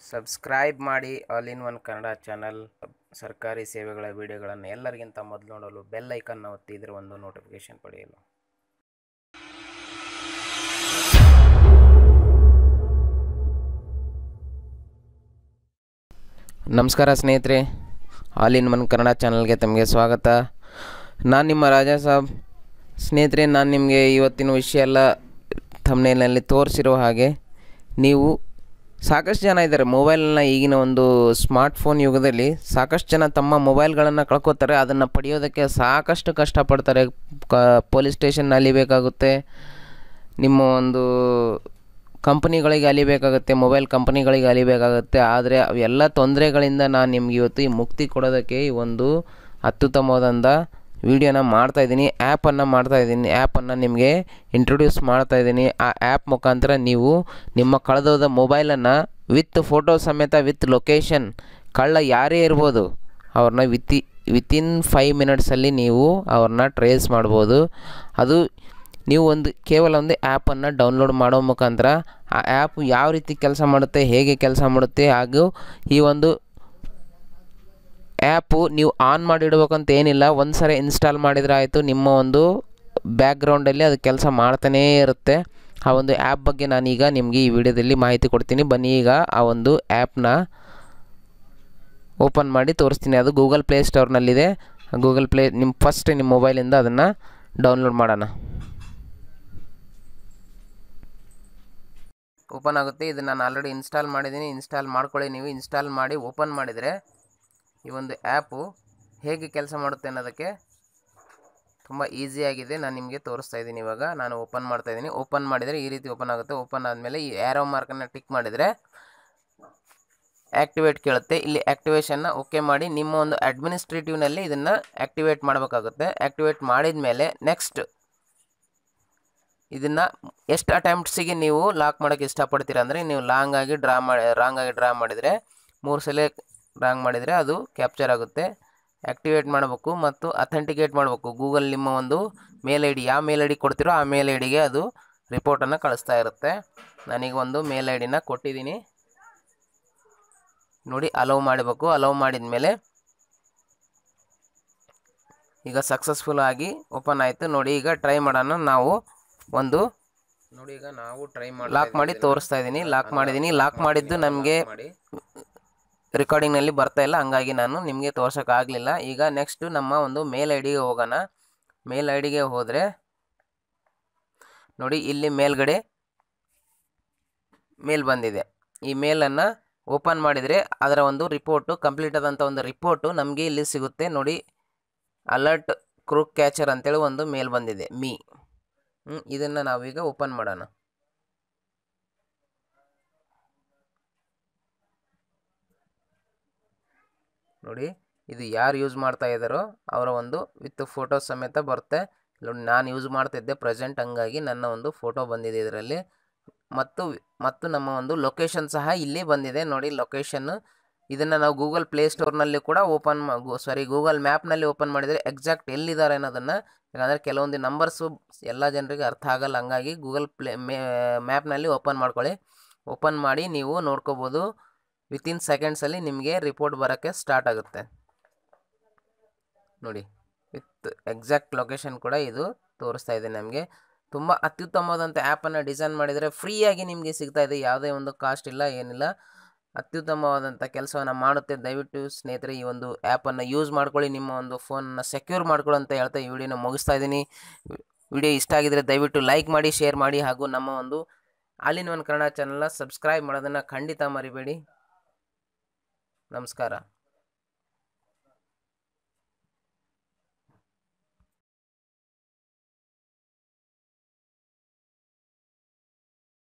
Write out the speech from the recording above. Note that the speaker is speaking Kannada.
ಸಬ್ಸ್ಕ್ರೈಬ್ ಮಾಡಿ all in one Kannada channel ಸರ್ಕಾರಿ ಸೇವೆಗಳ ವಿಡಿಯೋಗಳನ್ನು ಎಲ್ಲರಿಗಿಂತ ಮೊದಲು ನೋಡಲು ಬೆಲ್ ಐಕನ್ನ ಒತ್ತಿದ್ರೆ ಒಂದು ನೋಟಿಫಿಕೇಶನ್ ಪಡೆಯಲು ನಮಸ್ಕಾರ ಸ್ನೇಹಿತರೆ ಆಲ್ ಇನ್ ಒನ್ ಕನ್ನಡ ಚಾನಲ್ಗೆ ತಮಗೆ ಸ್ವಾಗತ ನಾನು ನಿಮ್ಮ ರಾಜಾ ಸಾಬ್ ಸ್ನೇಹಿತರೆ ನಾನು ನಿಮಗೆ ಇವತ್ತಿನ ವಿಷಯ ಎಲ್ಲ ಥಂಬ್ನೇಲ್ನಲ್ಲಿ ತೋರಿಸಿರೋ ಹಾಗೆ ನೀವು ಸಾಕಷ್ಟು ಜನ ಇದ್ದಾರೆ ಮೊಬೈಲ್ನ ಈಗಿನ ಒಂದು ಸ್ಮಾರ್ಟ್ಫೋನ್ ಯುಗದಲ್ಲಿ ಸಾಕಷ್ಟು ಜನ ತಮ್ಮ ಮೊಬೈಲ್ಗಳನ್ನು ಕಳ್ಕೊತಾರೆ ಅದನ್ನು ಪಡೆಯೋದಕ್ಕೆ ಸಾಕಷ್ಟು ಕಷ್ಟಪಡ್ತಾರೆ ಕ ಪೊಲೀಸ್ ಸ್ಟೇಷನ್ ಅಲಿಬೇಕಾಗುತ್ತೆ ನಿಮ್ಮ ಒಂದು ಕಂಪ್ನಿಗಳಿಗೆ ಅಲಿಬೇಕಾಗುತ್ತೆ ಮೊಬೈಲ್ ಕಂಪ್ನಿಗಳಿಗೆ ಅಲಿಬೇಕಾಗುತ್ತೆ ಆದರೆ ಅವೆಲ್ಲ ತೊಂದರೆಗಳಿಂದ ನಾನು ನಿಮ್ಗೆ ಇವತ್ತು ಈ ಮುಕ್ತಿ ಕೊಡೋದಕ್ಕೆ ಈ ಒಂದು ಅತ್ಯುತ್ತಮವಾದಂಥ ವಿಡಿಯೋನ ಮಾಡ್ತಾಯಿದ್ದೀನಿ ಆ್ಯಪನ್ನು ಮಾಡ್ತಾಯಿದ್ದೀನಿ ಆ್ಯಪನ್ನು ನಿಮಗೆ ಇಂಟ್ರೊಡ್ಯೂಸ್ ಮಾಡ್ತಾಯಿದ್ದೀನಿ ಆ ಆ್ಯಪ್ ಮುಖಾಂತರ ನೀವು ನಿಮ್ಮ ಕಳೆದೋದ ಮೊಬೈಲನ್ನು ವಿತ್ ಫೋಟೋ ಸಮೇತ ವಿತ್ ಲೊಕೇಶನ್ ಕಳ್ಳ ಯಾರೇ ಇರ್ಬೋದು ಅವ್ರನ್ನ ವಿತಿ ವಿತಿನ್ ಫೈವ್ ಮಿನಿಟ್ಸಲ್ಲಿ ನೀವು ಅವ್ರನ್ನ ಟ್ರೇಸ್ ಮಾಡ್ಬೋದು ಅದು ನೀವು ಒಂದು ಕೇವಲ ಒಂದು ಆ್ಯಪನ್ನು ಡೌನ್ಲೋಡ್ ಮಾಡೋ ಮುಖಾಂತರ ಆ ಆ್ಯಪ್ ಯಾವ ರೀತಿ ಕೆಲಸ ಮಾಡುತ್ತೆ ಹೇಗೆ ಕೆಲಸ ಮಾಡುತ್ತೆ ಹಾಗೂ ಈ ಒಂದು ಆ್ಯಪು ನೀವು ಆನ್ ಮಾಡಿಡ್ಬೇಕಂತ ಏನಿಲ್ಲ ಒಂದು ಸರಿ ಇನ್ಸ್ಟಾಲ್ ಮಾಡಿದರೆ ಆಯಿತು ನಿಮ್ಮ ಒಂದು ಬ್ಯಾಕ್ಗ್ರೌಂಡಲ್ಲಿ ಅದು ಕೆಲಸ ಮಾಡ್ತಾನೇ ಇರುತ್ತೆ ಆ ಒಂದು ಆ್ಯಪ್ ಬಗ್ಗೆ ನಾನೀಗ ನಿಮಗೆ ಈ ವಿಡಿಯೋದಲ್ಲಿ ಮಾಹಿತಿ ಕೊಡ್ತೀನಿ ಬನ್ನಿ ಈಗ ಆ ಒಂದು ಆ್ಯಪ್ನ ಓಪನ್ ಮಾಡಿ ತೋರಿಸ್ತೀನಿ ಅದು ಗೂಗಲ್ ಪ್ಲೇ ಸ್ಟೋರ್ನಲ್ಲಿದೆ ಗೂಗಲ್ ಪ್ಲೇ ನಿಮ್ಮ ಫಸ್ಟ್ ನಿಮ್ಮ ಮೊಬೈಲಿಂದ ಅದನ್ನು ಡೌನ್ಲೋಡ್ ಮಾಡೋಣ ಓಪನ್ ಆಗುತ್ತೆ ಇದು ನಾನು ಆಲ್ರೆಡಿ ಇನ್ಸ್ಟಾಲ್ ಮಾಡಿದ್ದೀನಿ ಇನ್ಸ್ಟಾಲ್ ಮಾಡ್ಕೊಳ್ಳಿ ನೀವು ಇನ್ಸ್ಟಾಲ್ ಮಾಡಿ ಓಪನ್ ಮಾಡಿದರೆ ಈ ಒಂದು ಆ್ಯಪು ಹೇಗೆ ಕೆಲಸ ಮಾಡುತ್ತೆ ಅನ್ನೋದಕ್ಕೆ ತುಂಬ ಈಸಿಯಾಗಿದೆ ನಾನು ನಿಮಗೆ ತೋರಿಸ್ತಾ ಇದ್ದೀನಿ ಇವಾಗ ನಾನು ಓಪನ್ ಮಾಡ್ತಾ ಇದ್ದೀನಿ ಓಪನ್ ಮಾಡಿದರೆ ಈ ರೀತಿ ಓಪನ್ ಆಗುತ್ತೆ ಓಪನ್ ಆದಮೇಲೆ ಈ ಆ್ಯರೋ ಮಾರ್ಕನ್ನು ಟಿಕ್ ಮಾಡಿದರೆ ಆ್ಯಕ್ಟಿವೇಟ್ ಕೇಳುತ್ತೆ ಇಲ್ಲಿ ಆ್ಯಕ್ಟಿವೇಷನ್ನ ಓಕೆ ಮಾಡಿ ನಿಮ್ಮ ಒಂದು ಅಡ್ಮಿನಿಸ್ಟ್ರೇಟಿವ್ನಲ್ಲಿ ಇದನ್ನು ಆ್ಯಕ್ಟಿವೇಟ್ ಮಾಡಬೇಕಾಗುತ್ತೆ ಆ್ಯಕ್ಟಿವೇಟ್ ಮಾಡಿದ ಮೇಲೆ ನೆಕ್ಸ್ಟ್ ಇದನ್ನು ಎಷ್ಟು ಅಟೆಂಪ್ಟ್ಸಿಗೆ ನೀವು ಲಾಕ್ ಮಾಡೋಕ್ಕೆ ಇಷ್ಟಪಡ್ತೀರಾ ಅಂದರೆ ನೀವು ಲಾಂಗ್ ಆಗಿ ಡ್ರಾ ಮಾಡಿ ರಾಂಗ್ ಆಗಿ ಡ್ರಾ ಮಾಡಿದರೆ ಮೂರು ಸಲ ರಾಂಗ್ ಮಾಡಿದರೆ ಅದು ಕ್ಯಾಪ್ಚರ್ ಆಗುತ್ತೆ ಆ್ಯಕ್ಟಿವೇಟ್ ಮಾಡಬೇಕು ಮತ್ತು ಅಥೆಂಟಿಕೇಟ್ ಮಾಡಬೇಕು ಗೂಗಲ್ ನಿಮ್ಮ ಒಂದು ಮೇಲ್ ಐ ಡಿ ಯಾವ ಮೇಲ್ ಐ ಡಿ ಕೊಡ್ತೀರೋ ಆ ಮೇಲ್ ಐ ಡಿಗೆ ಅದು ರಿಪೋರ್ಟನ್ನು ಕಳಿಸ್ತಾ ಇರುತ್ತೆ ನಾನೀಗ ಒಂದು ಮೇಲ್ ಐ ಡಿನ ಕೊಟ್ಟಿದ್ದೀನಿ ನೋಡಿ ಅಲೌ ಮಾಡಬೇಕು ಅಲೌ ಮಾಡಿದ ಮೇಲೆ ಈಗ ಸಕ್ಸಸ್ಫುಲ್ ಆಗಿ ಓಪನ್ ಆಯಿತು ನೋಡಿ ಈಗ ಟ್ರೈ ಮಾಡೋಣ ನಾವು ಒಂದು ನೋಡಿ ಈಗ ನಾವು ಟ್ರೈ ಮಾಡಿ ಲಾಕ್ ಮಾಡಿ ತೋರಿಸ್ತಾ ಇದ್ದೀನಿ ಲಾಕ್ ಮಾಡಿದ್ದೀನಿ ಲಾಕ್ ಮಾಡಿದ್ದು ನಮಗೆ ರೆಕಾರ್ಡಿಂಗ್ನಲ್ಲಿ ಬರ್ತಾ ಇಲ್ಲ ಹಂಗಾಗಿ ನಾನು ನಿಮಗೆ ತೋರ್ಸೋಕ್ಕಾಗಲಿಲ್ಲ ಈಗ ನೆಕ್ಸ್ಟ್ ನಮ್ಮ ಒಂದು ಮೇಲ್ ಐ ಡಿಗೆ ಹೋಗೋಣ ಮೇಲ್ ಐ ಡಿಗೆ ಹೋದರೆ ನೋಡಿ ಇಲ್ಲಿ ಮೇಲ್ಗಡೆ ಮೇಲ್ ಬಂದಿದೆ ಈ ಮೇಲನ್ನು ಓಪನ್ ಮಾಡಿದರೆ ಅದರ ಒಂದು ರಿಪೋರ್ಟು ಕಂಪ್ಲೀಟ್ ಆದಂಥ ಒಂದು ರಿಪೋರ್ಟು ನಮಗೆ ಇಲ್ಲಿ ಸಿಗುತ್ತೆ ನೋಡಿ ಅಲರ್ಟ್ ಕ್ರೂಕ್ ಕ್ಯಾಚರ್ ಅಂತೇಳಿ ಒಂದು ಮೇಲ್ ಬಂದಿದೆ ಮೀ ಇದನ್ನು ನಾವೀಗ ಓಪನ್ ಮಾಡೋಣ ನೋಡಿ ಇದು ಯಾರು ಯೂಸ್ ಮಾಡ್ತಾ ಇದ್ದಾರೋ ಅವರ ಒಂದು ವಿತ್ ಫೋಟೋ ಸಮೇತ ಬರುತ್ತೆ ನೋಡಿ ನಾನು ಯೂಸ್ ಮಾಡ್ತಿದ್ದೆ ಪ್ರೆಸೆಂಟ್ ಹಂಗಾಗಿ ನನ್ನ ಒಂದು ಫೋಟೋ ಬಂದಿದೆ ಇದರಲ್ಲಿ ಮತ್ತು ಮತ್ತು ನಮ್ಮ ಒಂದು ಲೊಕೇಶನ್ ಸಹ ಇಲ್ಲಿ ಬಂದಿದೆ ನೋಡಿ ಲೊಕೇಶನ್ನು ಇದನ್ನು ನಾವು ಗೂಗಲ್ ಪ್ಲೇ ಸ್ಟೋರ್ನಲ್ಲಿ ಕೂಡ ಓಪನ್ ಸಾರಿ ಗೂಗಲ್ ಮ್ಯಾಪ್ನಲ್ಲಿ ಓಪನ್ ಮಾಡಿದರೆ ಎಕ್ಸಾಕ್ಟ್ ಎಲ್ಲಿದ್ದಾರೆ ಅನ್ನೋದನ್ನು ಯಾಕಂದರೆ ಕೆಲವೊಂದು ನಂಬರ್ಸು ಎಲ್ಲ ಜನರಿಗೆ ಅರ್ಥ ಆಗಲ್ಲ ಹಂಗಾಗಿ ಗೂಗಲ್ ಪ್ಲೇ ಮ್ಯಾಪ್ನಲ್ಲಿ ಓಪನ್ ಮಾಡ್ಕೊಳ್ಳಿ ಓಪನ್ ಮಾಡಿ ನೀವು ನೋಡ್ಕೋಬೋದು ವಿತಿನ್ ಸೆಕೆಂಡ್ಸಲ್ಲಿ ನಿಮಗೆ ರಿಪೋರ್ಟ್ ಬರೋಕ್ಕೆ ಸ್ಟಾರ್ಟ್ ಆಗುತ್ತೆ ನೋಡಿ ವಿತ್ ಎಕ್ಸಾಕ್ಟ್ ಲೊಕೇಶನ್ ಕೂಡ ಇದು ತೋರಿಸ್ತಾ ಇದೆ ನಮಗೆ ತುಂಬ ಅತ್ಯುತ್ತಮವಾದಂಥ ಆ್ಯಪನ್ನು ಡಿಸೈನ್ ಮಾಡಿದರೆ ಫ್ರೀಯಾಗಿ ನಿಮಗೆ ಸಿಗ್ತಾ ಇದೆ ಯಾವುದೇ ಒಂದು ಕಾಸ್ಟ್ ಇಲ್ಲ ಏನಿಲ್ಲ ಅತ್ಯುತ್ತಮವಾದಂಥ ಕೆಲಸವನ್ನು ಮಾಡುತ್ತೆ ದಯವಿಟ್ಟು ಸ್ನೇಹಿತರೆ ಈ ಒಂದು ಆ್ಯಪನ್ನು ಯೂಸ್ ಮಾಡ್ಕೊಳ್ಳಿ ನಿಮ್ಮ ಒಂದು ಫೋನನ್ನು ಸೆಕ್ಯೂರ್ ಮಾಡ್ಕೊಳ್ಳಿ ಅಂತ ಹೇಳ್ತಾ ಈ ವಿಡಿಯೋನ ಮುಗಿಸ್ತಾ ಇದ್ದೀನಿ ವಿಡಿಯೋ ಇಷ್ಟ ಆಗಿದರೆ ದಯವಿಟ್ಟು ಲೈಕ್ ಮಾಡಿ ಶೇರ್ ಮಾಡಿ ಹಾಗೂ ನಮ್ಮ ಒಂದು ಆಲ್ ಇನ್ ಒನ್ ಕನ್ನಡ ಚಾನಲ್ನ ಸಬ್ಸ್ಕ್ರೈಬ್ ಮಾಡೋದನ್ನು ಖಂಡಿತ ಮರಿಬೇಡಿ ನಮಸ್ಕಾರ